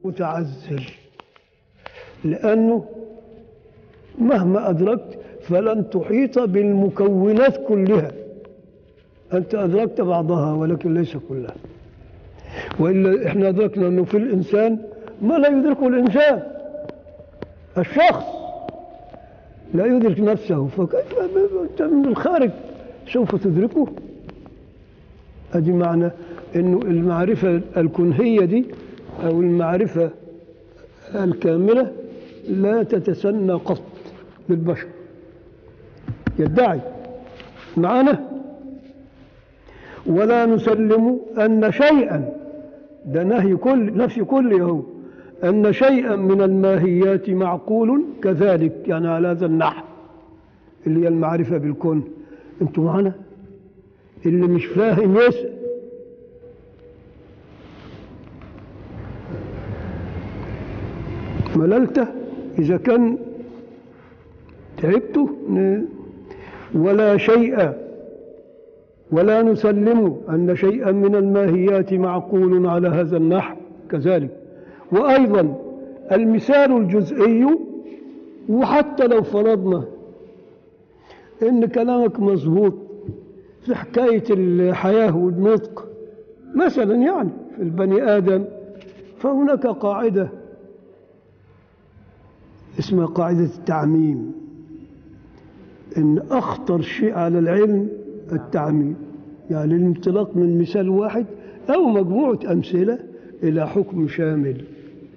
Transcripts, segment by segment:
متعذر لأنه مهما أدركت فلن تحيط بالمكونات كلها أنت أدركت بعضها ولكن ليس كلها وإلا إحنا أدركنا أنه في الإنسان ما لا يدركه الإنسان الشخص لا يدرك نفسه فكيف أنت من الخارج سوف تدركه أدي معنى أنه المعرفة الكنهية دي أو المعرفة الكاملة لا تتسنى قط للبشر يدعي معنا ولا نسلم أن شيئا ده نهي كل نفي كل يهو أن شيئا من الماهيات معقول كذلك يعني على هذا النحو اللي هي المعرفة بالكون انتوا معنا اللي مش فاهم يسأل مللته إذا كان تعبته ولا شيء ولا نسلم أن شيئا من الماهيات معقول على هذا النحو كذلك وأيضا المثال الجزئي وحتى لو فرضنا إن كلامك مظبوط في حكاية الحياة والنطق مثلا يعني في البني آدم فهناك قاعدة اسمها قاعدة التعميم إن أخطر شيء على العلم التعميم يعني الانطلاق من مثال واحد أو مجموعة أمثلة إلى حكم شامل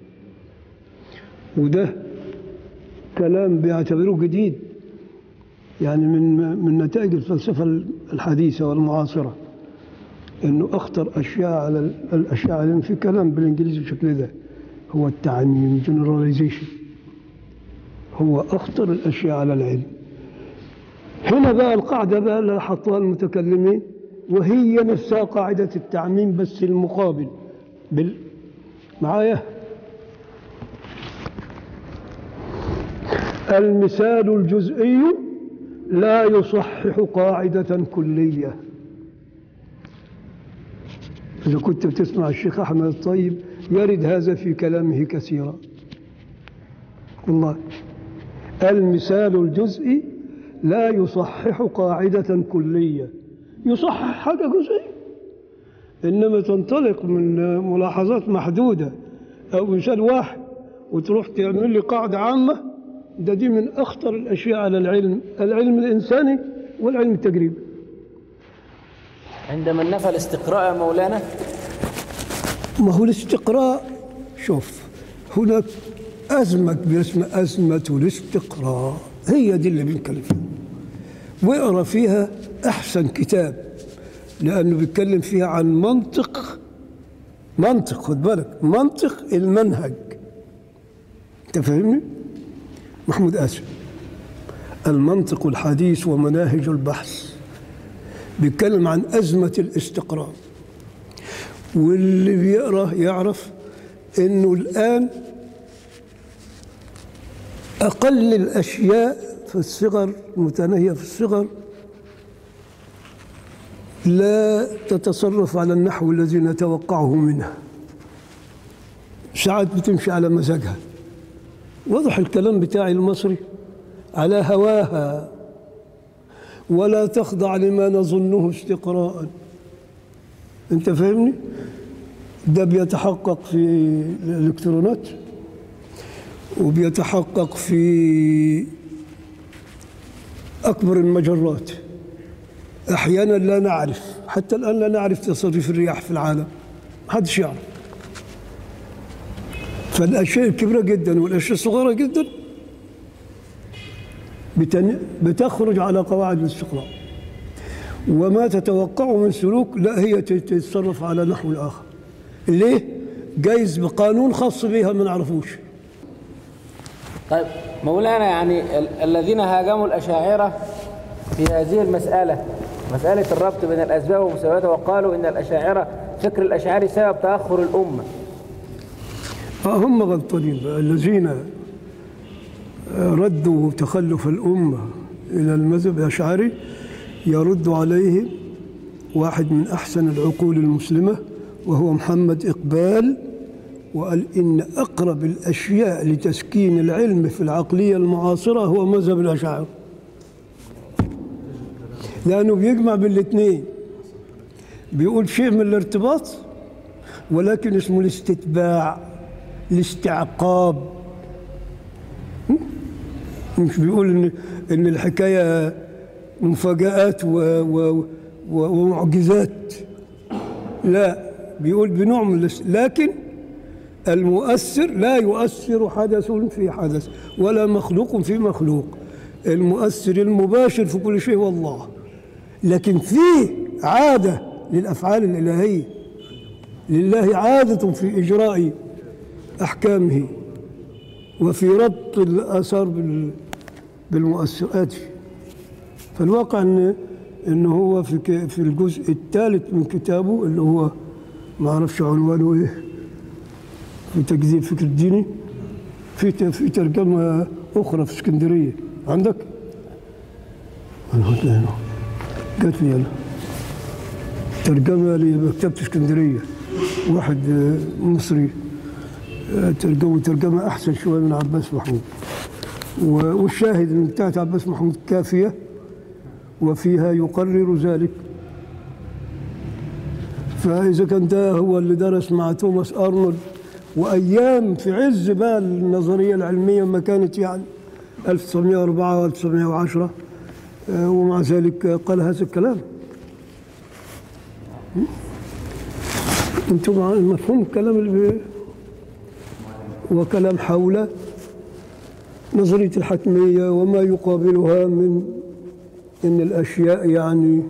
وده كلام بيعتبروه جديد يعني من من نتائج الفلسفة الحديثة والمعاصرة إنه أخطر أشياء على الأشياء على في كلام بالإنجليزي بالشكل ده هو التعميم generalization هو أخطر الأشياء على العلم هنا بقى القاعدة بقى اللي حطوها المتكلمين وهي نفسها قاعدة التعميم بس المقابل بال معايا المثال الجزئي لا يصحح قاعدة كلية إذا كنت بتسمع الشيخ أحمد الطيب يرد هذا في كلامه كثيرا والله المثال الجزئي لا يصحح قاعدة كلية يصحح حاجة جزئية إنما تنطلق من ملاحظات محدودة أو مثال واحد وتروح تعمل لي قاعدة عامة ده دي من أخطر الأشياء على العلم العلم الإنساني والعلم التجريبي عندما نفى الاستقراء يا مولانا ما هو الاستقراء شوف هناك أزمة كبيرة اسمها أزمة الاستقراء هي دي اللي بنتكلم فيها واقرا فيها أحسن كتاب لأنه بيتكلم فيها عن منطق منطق خد بالك منطق المنهج أنت فاهمني؟ محمود آسف المنطق الحديث ومناهج البحث بيتكلم عن أزمة الاستقراء واللي بيقرأ يعرف إنه الآن أقل الأشياء في الصغر متناهية في الصغر لا تتصرف على النحو الذي نتوقعه منها ساعات بتمشي على مزاجها واضح الكلام بتاعي المصري على هواها ولا تخضع لما نظنه استقراء انت فاهمني ده بيتحقق في الالكترونات وبيتحقق في اكبر المجرات احيانا لا نعرف حتى الان لا نعرف تصرف الرياح في العالم محدش يعرف فالاشياء الكبيره جدا والاشياء الصغيره جدا بتن... بتخرج على قواعد الاستقراء وما تتوقعه من سلوك لا هي تتصرف على نحو اخر ليه؟ جايز بقانون خاص بها ما نعرفوش طيب مولانا يعني ال- الذين هاجموا الأشاعرة في هذه المسألة مسألة الربط بين الأسباب ومساواتها وقالوا إن الأشاعرة فكر الأشعري سبب تأخر الأمة آه هم غلطانين بقى الذين آه، ردوا تخلف الأمة إلى المذهب الأشعري يرد عليه واحد من أحسن العقول المسلمة وهو محمد إقبال وقال إن أقرب الأشياء لتسكين العلم في العقلية المعاصرة هو مذهب الأشاعرة لأنه بيجمع بين الاثنين بيقول شيء من الارتباط ولكن اسمه الاستتباع الاستعقاب مش بيقول ان ان الحكايه مفاجآت و و و ومعجزات لا بيقول بنوع من الاس- لكن المؤثر لا يؤثر حدث في حدث ولا مخلوق في مخلوق المؤثر المباشر في كل شيء هو الله لكن فيه عادة للأفعال الإلهية لله عادة في إجراء أحكامه وفي ربط الآثار بال- بالمؤثرات فالواقع ان ان هو في ك- في الجزء الثالث من كتابه اللي هو ما اعرفش عنوانه ايه في تجديد فكر الديني في ت- في ترجمه اخرى في اسكندريه عندك؟ انا قلت له جات لي انا ترجمه لمكتبه اسكندريه واحد آه، مصري آه، ترجمه ترجمه احسن شويه من عباس محمود و- والشاهد ان بتاعت عباس محمود كافيه وفيها يقرر ذلك فإذا كان ده هو اللي درس مع توماس أرنولد وأيام في عز بقى النظرية العلمية ما كانت يعني 1904 و 1910 آه، ومع ذلك قال هذا الكلام م? انتم مع- مفهوم الكلام اللي بي... وكلام حول نظرية الحتمية وما يقابلها من ان الاشياء يعني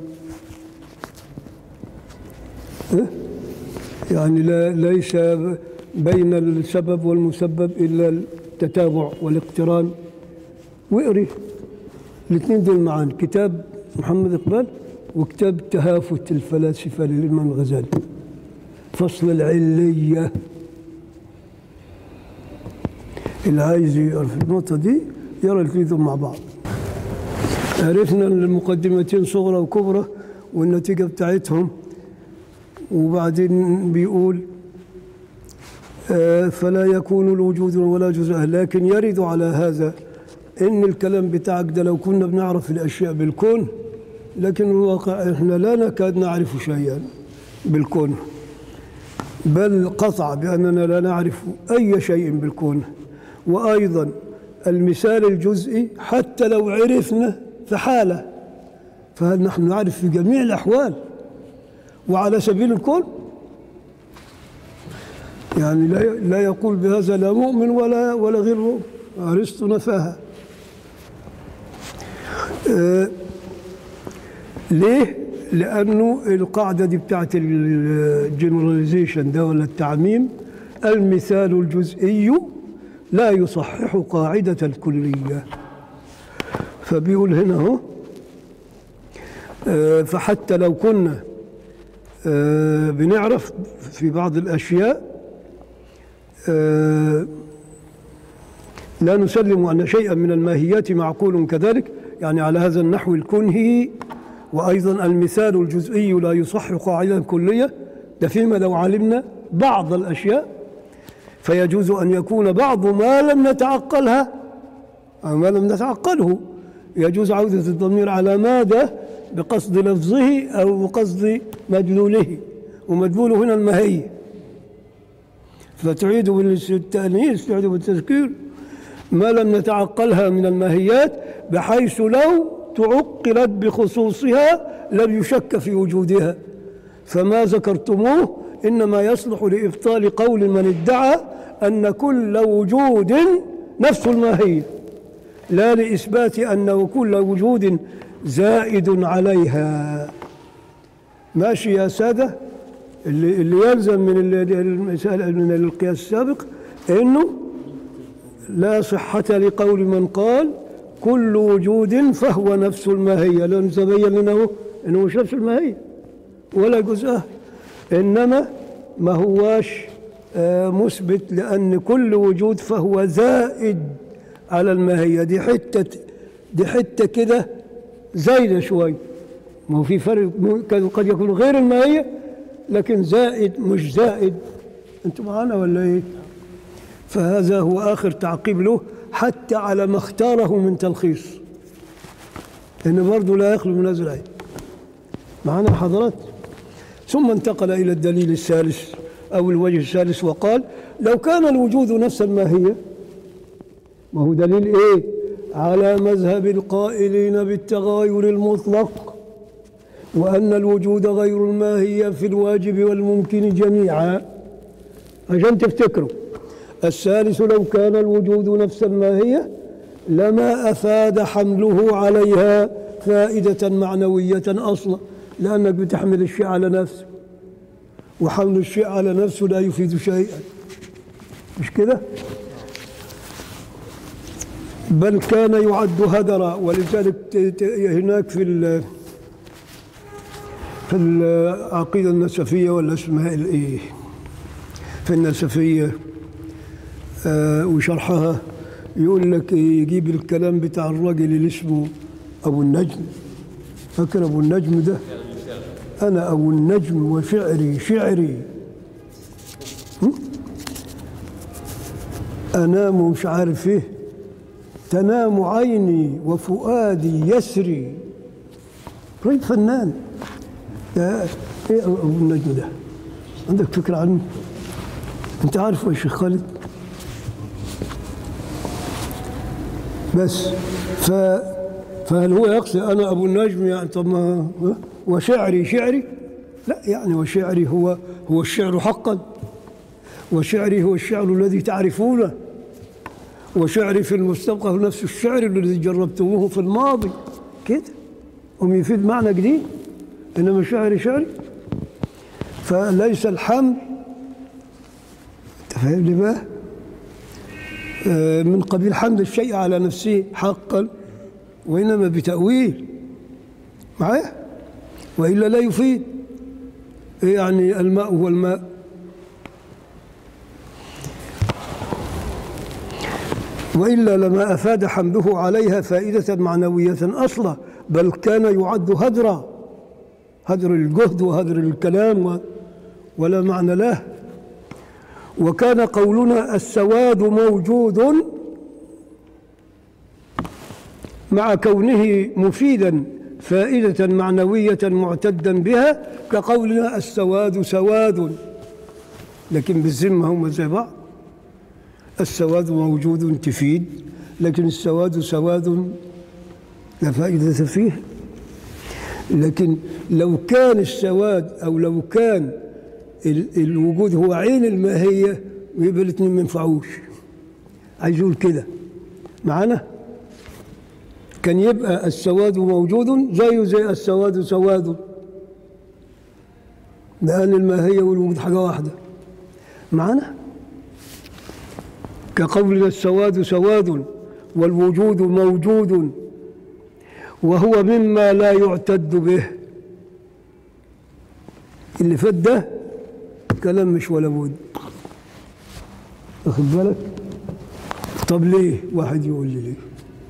إيه؟ يعني لا ليس بين السبب والمسبب الا التتابع والاقتران واقري الاثنين دول معا كتاب محمد اقبال وكتاب تهافت الفلاسفه للامام الغزالي فصل العليه اللي عايز يعرف النقطه دي يرى الاثنين دول مع بعض عرفنا ان المقدمتين صغرى وكبرى والنتيجه بتاعتهم وبعدين بيقول آه، فلا يكون الوجود ولا جزء لكن يرد على هذا ان الكلام بتاعك ده لو كنا بنعرف الاشياء بالكون لكن الواقع احنا لا نكاد نعرف شيئا بالكون بل قطع باننا لا نعرف اي شيء بالكون وايضا المثال الجزئي حتى لو عرفنا فحاله فهل نحن نعرف في جميع الاحوال وعلى سبيل الكون يعني لا لا يقول بهذا لا مؤمن ولا ولا غير مؤمن ارسطو نفاها آه ليه؟ لأنه القاعدة دي بتاعت الجنراليزيشن ده ولا التعميم المثال الجزئي لا يصحح قاعدة الكلية فبيقول هنا اهو آه، فحتى لو كنا آه، بنعرف في بعض الأشياء آه، لا نسلم أن شيئا من الماهيات معقول كذلك يعني على هذا النحو الكنهي وأيضا المثال الجزئي لا يصح قاعدة كلية ده فيما لو علمنا بعض الأشياء فيجوز أن يكون بعض ما لم نتعقلها أو ما لم نتعقله يجوز عودة الضمير على ماذا بقصد لفظه أو بقصد مدلوله ومدلوله هنا الماهية فتعيد بالتأنيث تعيد بالتذكير ما لم نتعقلها من الماهيات بحيث لو تعقلت بخصوصها لم يشك في وجودها فما ذكرتموه إنما يصلح لإبطال قول من ادعى أن كل وجود نفس الماهية لا لإثبات أن كل وجود زائد عليها ماشي يا سادة اللي, اللي يلزم من ال- المسألة من القياس السابق أنه لا صحة لقول من قال كل وجود فهو نفس الماهية لأن تبين لنا هو أنه مش نفس الماهية ولا جزءها إنما ما هواش آه، مثبت لأن كل وجود فهو زائد على الماهية دي حتة دي حتة كده زايدة شوي ما هو في فرق ممكن قد يكون غير الماهية لكن زائد مش زائد انتوا معانا ولا ايه فهذا هو اخر تعقيب له حتى على ما اختاره من تلخيص لان برضه لا يخلو من هذا العين معانا حضرات ثم انتقل الى الدليل الثالث او الوجه الثالث وقال لو كان الوجود نفس الماهيه ما هو دليل ايه على مذهب القائلين بالتغاير المطلق وان الوجود غير الماهيه في الواجب والممكن جميعا عشان تفتكروا الثالث لو كان الوجود نفس الماهيه لما افاد حمله عليها فائده معنويه اصلا لانك بتحمل الشيء على نفسه وحمل الشيء على نفسه لا يفيد شيئا مش كده بل كان يعد هدرا ولذلك ت- ت- هناك في ال- في العقيدة النسفية ولا اسمها الايه في النسفية آه وشرحها يقول لك يجيب الكلام بتاع الراجل اللي اسمه أبو النجم فاكر أبو النجم ده أنا أبو النجم وشعري شعري هم؟ أنام مش عارف إيه تنام عيني وفؤادي يسري راجل فنان ده ايه ابو النجم ده عندك فكره عنه انت عارف يا شيخ خالد بس ف فهل هو يقصد انا ابو النجم يعني طب ما وشعري شعري لا يعني وشعري هو هو الشعر حقا وشعري هو الشعر الذي تعرفونه وشعري في المستقبل نفس الشعر الذي جربتموه في الماضي كده هم يفيد معنى جديد انما شعري شعري فليس الحمل انت فاهمني بقى آه، من قبيل حمل الشيء على نفسه حقا وانما بتاويل معايا والا لا يفيد إيه يعني الماء هو الماء وإلا لما أفاد حمله عليها فائدة معنوية أصلا بل كان يعد هدرا هدر الجهد وهدر الكلام و- ولا معنى له وكان قولنا السواد موجود مع كونه مفيدا فائدة معنوية معتدا بها كقولنا السواد سواد لكن بالذمة هم زي بعض السواد موجود تفيد لكن السواد سواد لا فائدة فيه لكن لو كان السواد أو لو كان ال- الوجود هو عين الماهية يبقى الاثنين ما ينفعوش عايز يقول كده معانا كان يبقى السواد موجود زيه زي السواد سواد لأن الماهية والوجود حاجة واحدة معانا كقولنا السواد سواد والوجود موجود وهو مما لا يعتد به اللي فات ده كلام مش ولا بد واخد بالك طب ليه واحد يقول لي ليه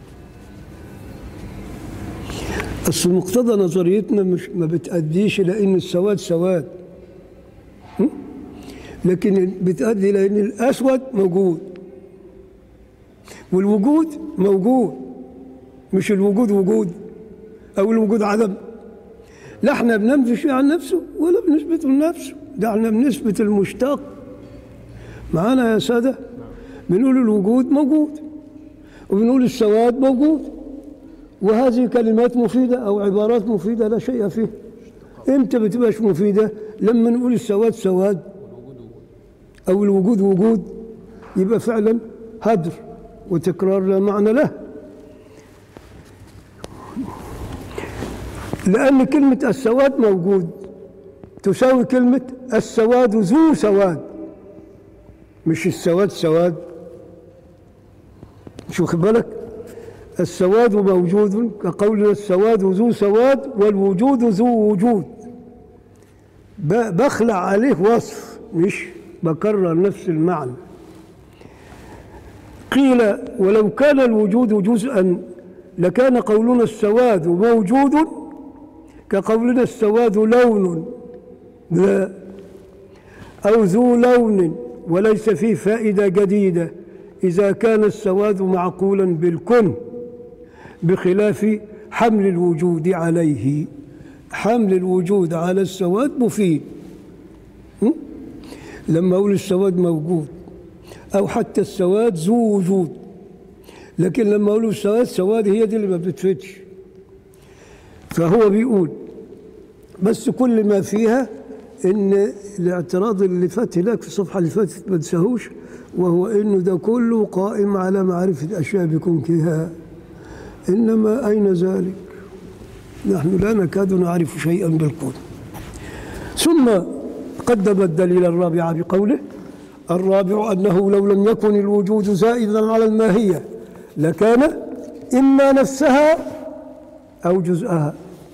اصل مقتضى نظريتنا مش ما بتأديش الى ان السواد سواد م? لكن بتأدي الى ان الاسود موجود والوجود موجود مش الوجود وجود او الوجود عدم لا احنا بننفي شيء عن نفسه ولا بنثبته لنفسه ده احنا بنثبت المشتق معانا يا ساده بنقول الوجود موجود وبنقول السواد موجود وهذه كلمات مفيدة أو عبارات مفيدة لا شيء فيه إمتى بتبقاش مفيدة لما نقول السواد سواد أو الوجود وجود يبقى فعلا هدر وتكرار لا معنى له لأن كلمة السواد موجود تساوي كلمة السواد ذو سواد مش السواد سواد مش واخد بالك السواد موجود كقولنا السواد ذو سواد والوجود ذو وجود ب- بخلع عليه وصف مش بكرر نفس المعنى قيل ولو كان الوجود جزءا لكان قولنا السواد موجود كقولنا السواد لون لا أو ذو لون وليس فيه فائدة جديدة إذا كان السواد معقولا بالكن بخلاف حمل الوجود عليه حمل الوجود على السواد مفيد م? لما أقول السواد موجود أو حتى السواد ذو وجود لكن لما أقول السواد سواد هي دي اللي ما بتفتش فهو بيقول بس كل ما فيها ان الاعتراض اللي فات هناك في الصفحه اللي فاتت ما تنساهوش وهو انه ده كله قائم على معرفه اشياء بكنكها انما اين ذلك؟ نحن لا نكاد نعرف شيئا بالكون ثم قدم الدليل الرابع بقوله الرابع انه لو لم يكن الوجود زائدا على الماهيه لكان اما نفسها او جزءها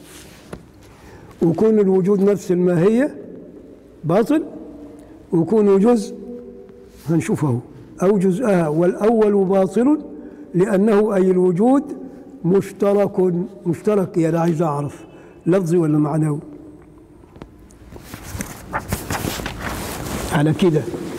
وكون الوجود نفس الماهية باطل وكون جزء هنشوفه أو جزءها والأول باطل لأنه أي الوجود مشترك مشترك يعني عايز أعرف لفظي ولا معنوي على كده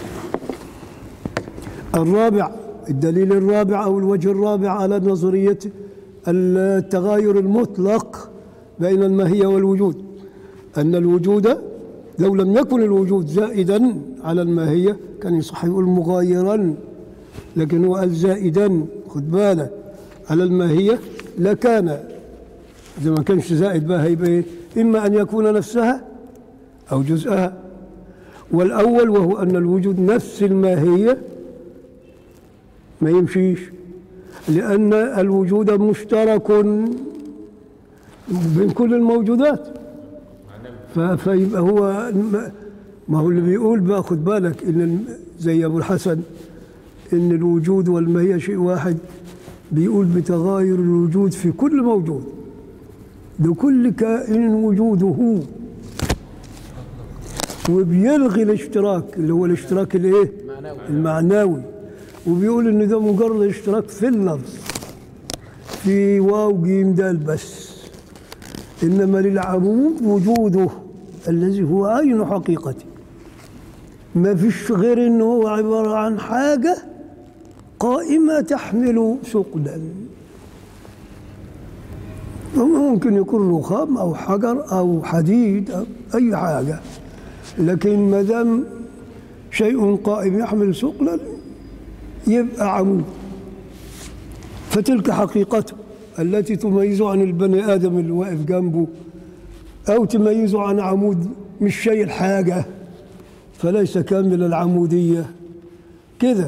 الرابع الدليل الرابع أو الوجه الرابع على نظرية التغاير المطلق بين الماهية والوجود أن الوجود لو لم يكن الوجود زائدا على الماهية كان يصح يقول مغايرا لكن هو قال زائدا خد بالك على الماهية لكان إذا ما كانش زائد بقى هيبقى إيه؟ إما أن يكون نفسها أو جزءها والأول وهو أن الوجود نفس الماهية ما يمشيش لأن الوجود مشترك بين كل الموجودات ف- فيبقى هو ما هو اللي بيقول بقى خد بالك ان الم- زي ابو الحسن ان الوجود والماهيه شيء واحد بيقول بتغاير الوجود في كل موجود لكل كائن وجوده وبيلغي الاشتراك اللي هو الاشتراك الايه معنوي. المعنوي وبيقول ان ده مجرد اشتراك في اللفظ في واو جيم دال بس انما للعموم وجوده الذي هو عين حقيقته ما فيش غير انه هو عباره عن حاجه قائمه تحمل ثقلا ممكن يكون رخام او حجر او حديد او اي حاجه لكن ما دام شيء قائم يحمل ثقلا يبقى عمود فتلك حقيقته التي تميزه عن البني ادم اللي واقف جنبه او تميزه عن عمود مش شايل حاجه فليس كامل العموديه كده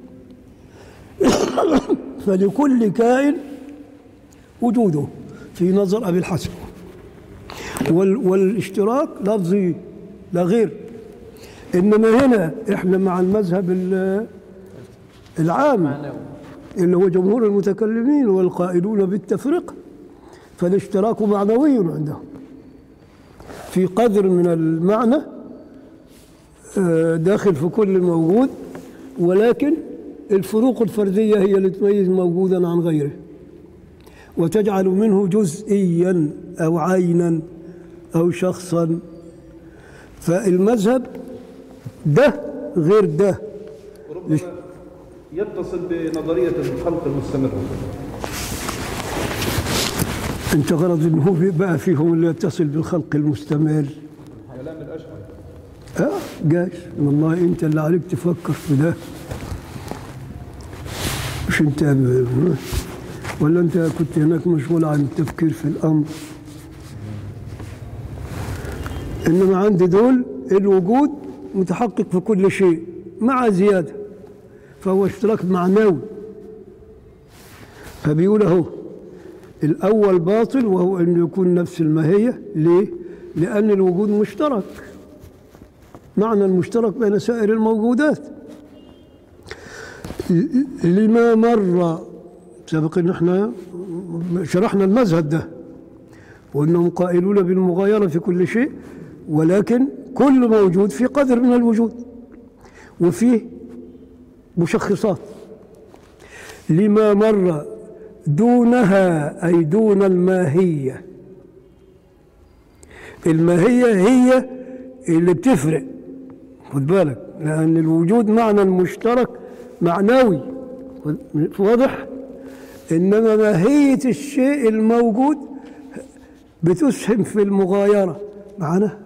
فلكل كائن وجوده في نظر ابي الحسن وال والاشتراك لفظي لا غير انما هنا احنا مع المذهب ال- العام معنوي اللي هو جمهور المتكلمين والقائلون بالتفرقة فالاشتراك معنوي عندهم في قدر من المعنى آه، داخل في كل موجود ولكن الفروق الفردية هي اللي تميز موجودا عن غيره وتجعل منه جزئيا أو عينا أو شخصا فالمذهب ده غير ده وربما يتصل بنظرية الخلق المستمر انت غرض انه هو بقى فيهم اللي يتصل بالخلق المستمر كلام الأشعري اه جاش والله انت اللي عليك تفكر في ده مش انت ب- ولا انت كنت هناك مشغول عن التفكير في الامر انما عندي دول الوجود متحقق في كل شيء مع زياده فهو اشتراك معنوي فبيقول اهو الاول باطل وهو انه يكون نفس الماهيه ليه؟ لان الوجود مشترك معنى المشترك بين سائر الموجودات ل- لما مر سبق ان احنا شرحنا المذهب ده وانهم قائلون بالمغايره في كل شيء ولكن كل موجود في قدر من الوجود وفيه مشخصات لما مر دونها اي دون الماهيه الماهيه هي اللي بتفرق خد بالك لأن الوجود معنى مشترك معنوي واضح إنما ماهية الشيء الموجود بتسهم في المغايرة معنا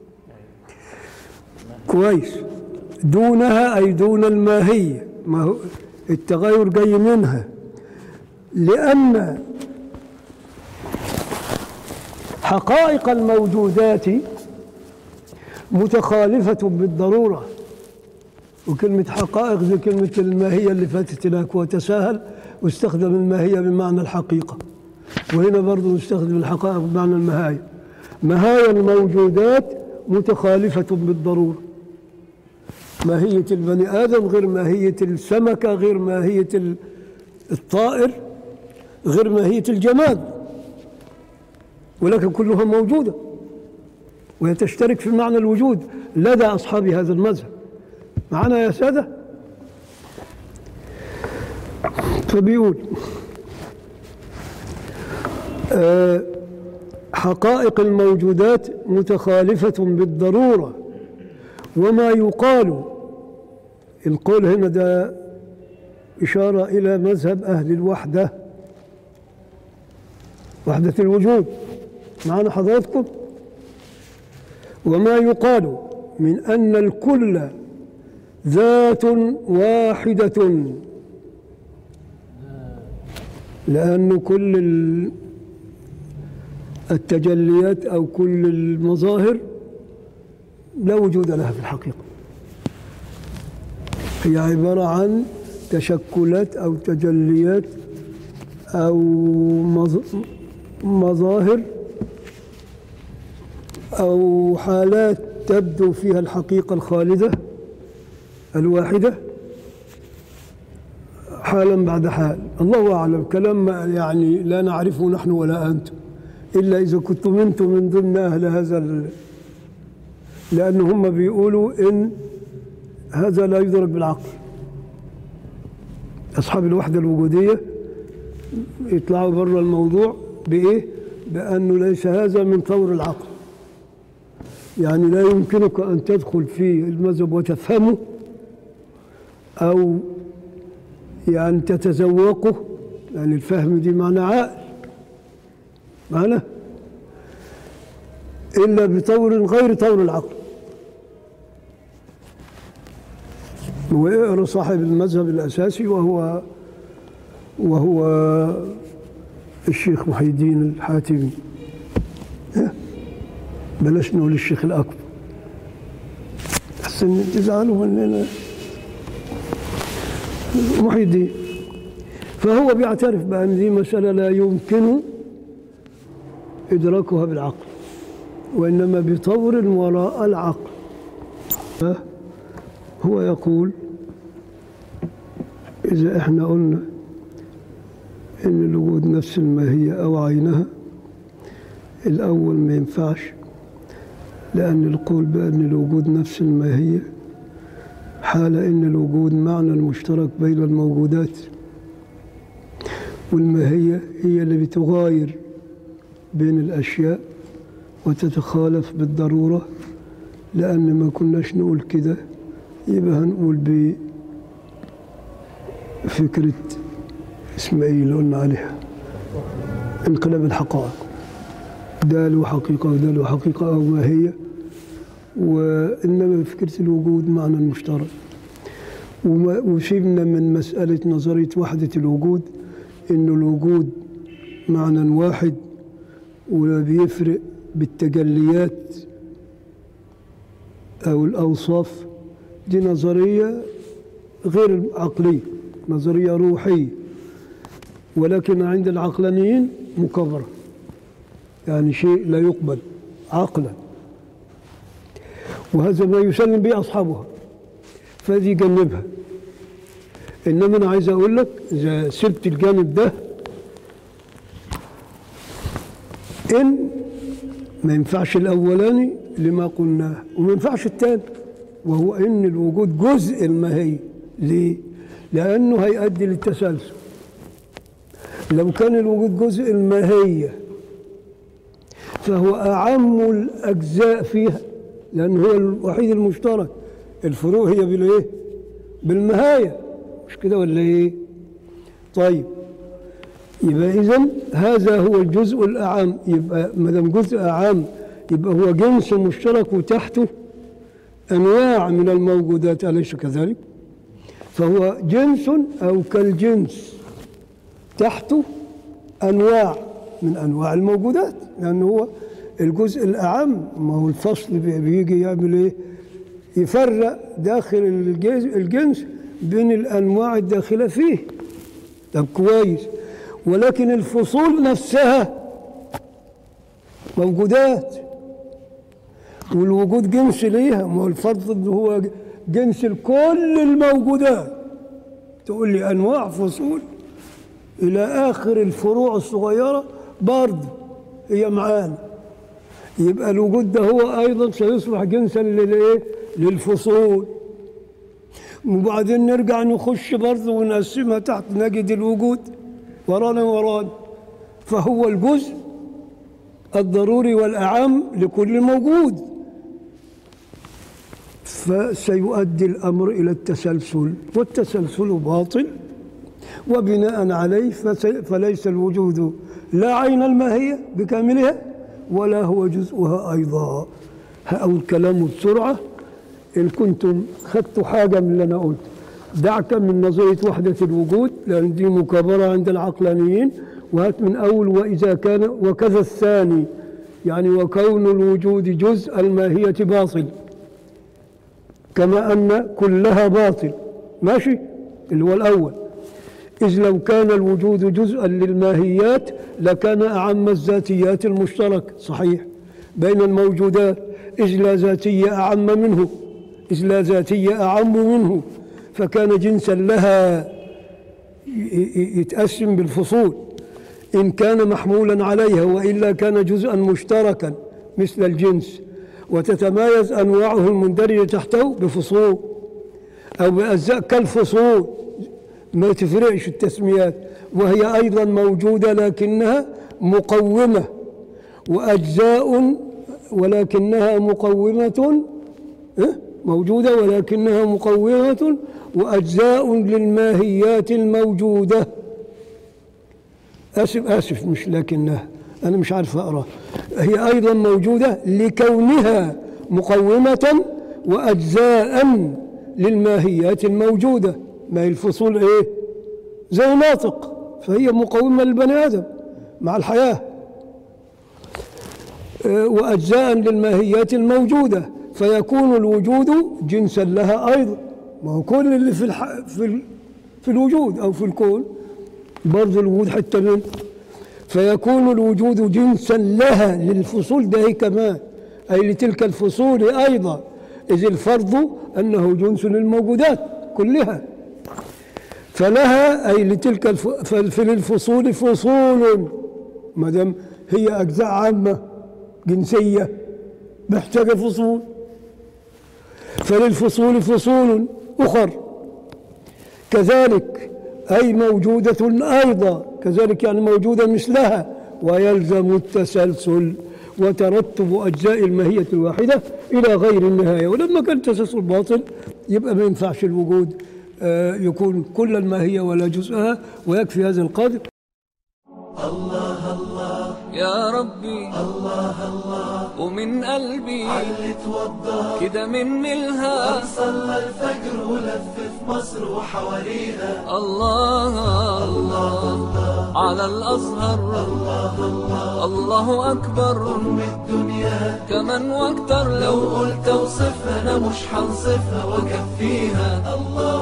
كويس دونها أي دون الماهية ما هو التغير جاي منها لأن حقائق الموجودات متخالفة بالضرورة وكلمة حقائق زي كلمة الماهية اللي فاتت هناك وتساهل واستخدم الماهية بمعنى الحقيقة وهنا برضو نستخدم الحقائق بمعنى المهاية مهايا الموجودات متخالفة بالضرورة ماهية البني آدم غير ماهية السمكة غير ماهية ال- الطائر غير ماهية الجماد ولكن كلها موجودة وهي تشترك في معنى الوجود لدى أصحاب هذا المذهب معنا يا سادة فبيقول آه، حقائق الموجودات متخالفة بالضرورة وما يقال القول هنا ده إشارة إلى مذهب أهل الوحدة وحدة الوجود معنا حضراتكم وما يقال من أن الكل ذات واحدة لأن كل ال- التجليات أو كل المظاهر لا وجود لها في الحقيقة هي عبارة عن تشكلات أو تجليات أو مظ- مظاهر أو حالات تبدو فيها الحقيقة الخالدة الواحدة حالا بعد حال الله أعلم كلام ما يعني لا نعرفه نحن ولا أنتم إلا إذا كنتم أنتم من ضمن أهل هذا ال... لأن هم بيقولوا إن هذا لا يدرك بالعقل أصحاب الوحدة الوجودية يطلعوا بره الموضوع بإيه؟ بأنه ليس هذا من طور العقل يعني لا يمكنك أن تدخل في المذهب وتفهمه أو يعني تتذوقه يعني الفهم دي معنى عقل معنى إلا بطور غير طور العقل واقرا صاحب المذهب الأساسي وهو وهو الشيخ محي الدين الحاتمي إيه؟ بلاش نقول الشيخ الأكبر أحسن تزعلوا مننا محي الدين فهو بيعترف بأن دي مسألة لا يمكن إدراكها بالعقل وإنما بطور وراء العقل هو يقول إذا إحنا قلنا إن الوجود نفس الماهية أو عينها الأول ما ينفعش لأن القول بأن الوجود نفس الماهية حال إن الوجود معنى مشترك بين الموجودات والماهية هي اللي بتغاير بين الأشياء وتتخالف بالضرورة لأن ما كناش نقول كده يبقى هنقول بفكرة اسمها ايه اللي قلنا عليها انقلاب الحقائق ده له حقيقة وده له حقيقة أو ماهية وإنما فكرة الوجود معنى مشترك وما- وسيبنا من مسألة نظرية وحدة الوجود إنه الوجود معنى واحد ولا بيفرق بالتجليات أو الأوصاف دي نظرية غير عقلية نظرية روحية ولكن عند العقلانيين مكبرة يعني شيء لا يقبل عقلا وهذا ما يسلم به أصحابها فهذه جنبها إنما أنا عايز أقول لك إذا سبت الجانب ده إن ما ينفعش الأولاني لما قلناه وما ينفعش الثاني وهو إن الوجود جزء الماهية ليه؟ لأنه هيؤدي للتسلسل لو كان الوجود جزء الماهية فهو أعم الأجزاء فيها لأنه هو الوحيد المشترك الفروع هي بالايه بالمهاية مش كده ولا ايه طيب يبقى اذا هذا هو الجزء الاعم يبقى ما دام جزء اعم يبقى هو جنس مشترك وتحته انواع من الموجودات اليس كذلك فهو جنس او كالجنس تحته انواع من انواع الموجودات لانه هو الجزء الاعم ما هو الفصل بي- بيجي يعمل ايه يفرق داخل الجنس, الجنس بين الانواع الداخله فيه طب كويس ولكن الفصول نفسها موجودات والوجود جنس ليها ما هو الفرض إن هو جنس لكل الموجودات تقول لي انواع فصول الى اخر الفروع الصغيره برضه هي معانا يبقى الوجود ده هو ايضا سيصبح جنسا للايه للفصول وبعدين نرجع نخش برضه ونقسمها تحت نجد الوجود ورانا ورانا فهو الجزء الضروري والأعم لكل موجود فسيؤدي الأمر إلى التسلسل والتسلسل باطل وبناء عليه فسي- فليس الوجود لا عين الماهية بكاملها ولا هو جزءها أيضا أو الكلام بسرعة إن كنتم خدتوا حاجة من اللي أنا قلت دعك من نظرية وحدة الوجود لأن دي مكابرة عند العقلانيين وهات من أول وإذا كان وكذا الثاني يعني وكون الوجود جزء الماهية باطل كما أن كلها باطل ماشي اللي هو الأول إذ لو كان الوجود جزءا للماهيات لكان أعم الذاتيات المشترك صحيح بين الموجودات إذ لا ذاتية أعم منه إذ لا ذاتية أعم منه فكان جنسا لها ي- ي- يتقسم بالفصول إن كان محمولا عليها وإلا كان جزءا مشتركا مثل الجنس وتتمايز أنواعه المندرجة تحته بفصول أو بأجزاء كالفصول ما تفرقش التسميات وهي أيضا موجودة لكنها مقومة وأجزاء ولكنها مقومة إيه؟ موجودة ولكنها مقومة وأجزاء للماهيات الموجودة آسف آسف مش لكنها أنا مش عارف أقرأ هي أيضا موجودة لكونها مقومة وأجزاء للماهيات الموجودة ما هي الفصول إيه زي ناطق فهي مقومة للبني آدم مع الحياة آه، وأجزاء للماهيات الموجودة فيكون الوجود جنسا لها أيضا ما هو كل اللي في الح... في, ال... في الوجود أو في الكون برضه الوجود حتى منه فيكون الوجود جنسا لها للفصول ده هي كمان أي لتلك الفصول أيضا إذ الفرض أنه جنس للموجودات كلها فلها أي لتلك الف... ففي الفصول فصول ما دام هي أجزاء عامة جنسية محتاجة فصول فللفصول فصول أخر كذلك أي موجودة أيضا كذلك يعني موجودة مثلها ويلزم التسلسل وترتب أجزاء الماهية الواحدة إلى غير النهاية ولما كان التسلسل باطل يبقى ما ينفعش الوجود آه، يكون كل الماهية ولا جزءها ويكفي هذا القدر يا ربي الله الله ومن قلبي علي توضى كده من ملها صلى الفجر ولف في مصر وحواليها الله الله على الأزهر الله الله الله أكبر أم الدنيا كمان واكتر لو لو قلت اوصفها انا مش هنصفها واكفيها الله